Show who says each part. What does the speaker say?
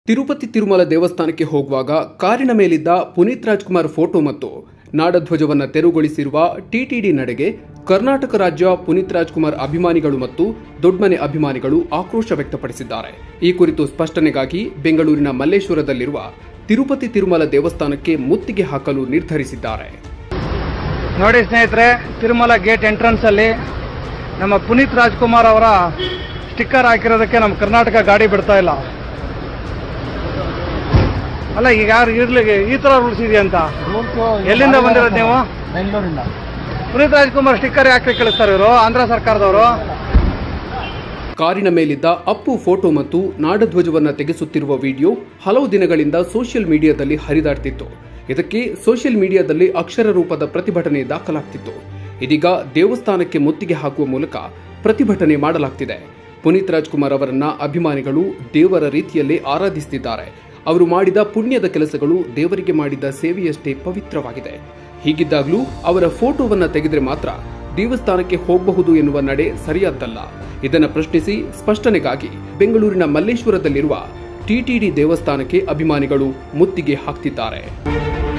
Speaker 1: ತಿರುಪತಿ ತಿರುಮಲ ದೇವಸ್ಥಾನಕ್ಕೆ ಹೋಗುವಾಗ ಕಾರಿನ ಮೇಲಿದ್ದ ಪುನೀತ್ ರಾಜ್ಕುಮಾರ್ ಫೋಟೋ ಮತ್ತು ನಾಡಧ್ವಜವನ್ನು ತೆರವುಗೊಳಿಸಿರುವ ಟಿಟಿಡಿ ನಡೆಗೆ ಕರ್ನಾಟಕ ರಾಜ್ಯ ಪುನೀತ್ ರಾಜ್ಕುಮಾರ್ ಅಭಿಮಾನಿಗಳು ಮತ್ತು ದೊಡ್ಮನೆ ಅಭಿಮಾನಿಗಳು ಆಕ್ರೋಶ ವ್ಯಕ್ತಪಡಿಸಿದ್ದಾರೆ ಈ ಕುರಿತು ಸ್ಪಷ್ಟನೆಗಾಗಿ ಬೆಂಗಳೂರಿನ ಮಲ್ಲೇಶ್ವರದಲ್ಲಿರುವ ತಿರುಪತಿ ತಿರುಮಲ ದೇವಸ್ಥಾನಕ್ಕೆ ಮುತ್ತಿಗೆ ಹಾಕಲು ನಿರ್ಧರಿಸಿದ್ದಾರೆ
Speaker 2: ನೋಡಿ ಸ್ನೇಹಿತರೆ ತಿರುಮಲ ಗೇಟ್ ಎಂಟ್ರೆನ್ಸ್ ಅಲ್ಲಿ ನಮ್ಮ ಪುನೀತ್ ರಾಜ್ಕುಮಾರ್ ಅವರ ಸ್ಟಿಕ್ಕರ್ ಹಾಕಿರೋದಕ್ಕೆ ನಮ್ಮ ಕರ್ನಾಟಕ ಗಾಡಿ ಬಿಡ್ತಾ ಇಲ್ಲ ಅಲ್ಲ ಈಗ ಯಾರು ಇರ್ಲಿ ಈ ತರ ರೂಲ್ಸ್ ಇದೆಯಂತ ಎಲ್ಲಿಂದ ಬಂದಿರೋದು ನೀವು
Speaker 3: ಬೆಂಗಳೂರಿಂದ
Speaker 2: ಪುನೀತ್ ರಾಜ್ಕುಮಾರ್ ಸ್ಟಿಕ್ಕರ್ ಯಾಕೆ ಕಳಿಸ್ತಾರೆ ಇವರು ಆಂಧ್ರ ಸರ್ಕಾರದವರು
Speaker 1: ಕಾರಿನ ಮೇಲಿದ್ದ ಅಪ್ಪು ಫೋಟೋ ಮತ್ತು ನಾಡಧ್ವಜವನ್ನ ತೆಗೆಸುತ್ತಿರುವ ವಿಡಿಯೋ ಹಲವು ದಿನಗಳಿಂದ ಸೋಷಿಯಲ್ ಮೀಡಿಯಾದಲ್ಲಿ ಹರಿದಾಡ್ತಿತ್ತು ಇದಕ್ಕೆ ಸೋಷಿಯಲ್ ಮೀಡಿಯಾದಲ್ಲಿ ಅಕ್ಷರ ರೂಪದ ಪ್ರತಿಭಟನೆ ದಾಖಲಾಗ್ತಿತ್ತು ಇದೀಗ ದೇವಸ್ಥಾನಕ್ಕೆ ಮುತ್ತಿಗೆ ಹಾಕುವ ಮೂಲಕ ಪ್ರತಿಭಟನೆ ಮಾಡಲಾಗ್ತಿದೆ ಪುನೀತ್ ರಾಜ್ಕುಮಾರ್ ಅವರನ್ನ ಅಭಿಮಾನಿಗಳು ದೇವರ ರೀತಿಯಲ್ಲೇ ಆರಾಧಿಸುತ್ತಿದ್ದಾರೆ ಅವರು ಮಾಡಿದ ಪುಣ್ಯದ ಕೆಲಸಗಳು ದೇವರಿಗೆ ಮಾಡಿದ ಸೇವೆಯಷ್ಟೇ ಪವಿತ್ರವಾಗಿದೆ ಹೀಗಿದ್ದಾಗಲೂ ಅವರ ಫೋಟೋವನ್ನ ತೆಗೆದರೆ ಮಾತ್ರ ದೇವಸ್ಥಾನಕ್ಕೆ ಹೋಗಬಹುದು ಎನ್ನುವ ನಡೆ ಸರಿಯಾದ್ದಲ್ಲ ಇದನ್ನು ಪ್ರಶ್ನಿಸಿ ಸ್ಪಷ್ಟನೆಗಾಗಿ ಬೆಂಗಳೂರಿನ ಮಲ್ಲೇಶ್ವರದಲ್ಲಿರುವ ಟಿಟಿಡಿ ದೇವಸ್ಥಾನಕ್ಕೆ ಅಭಿಮಾನಿಗಳು ಮುತ್ತಿಗೆ ಹಾಕ್ತಿದ್ದಾರೆ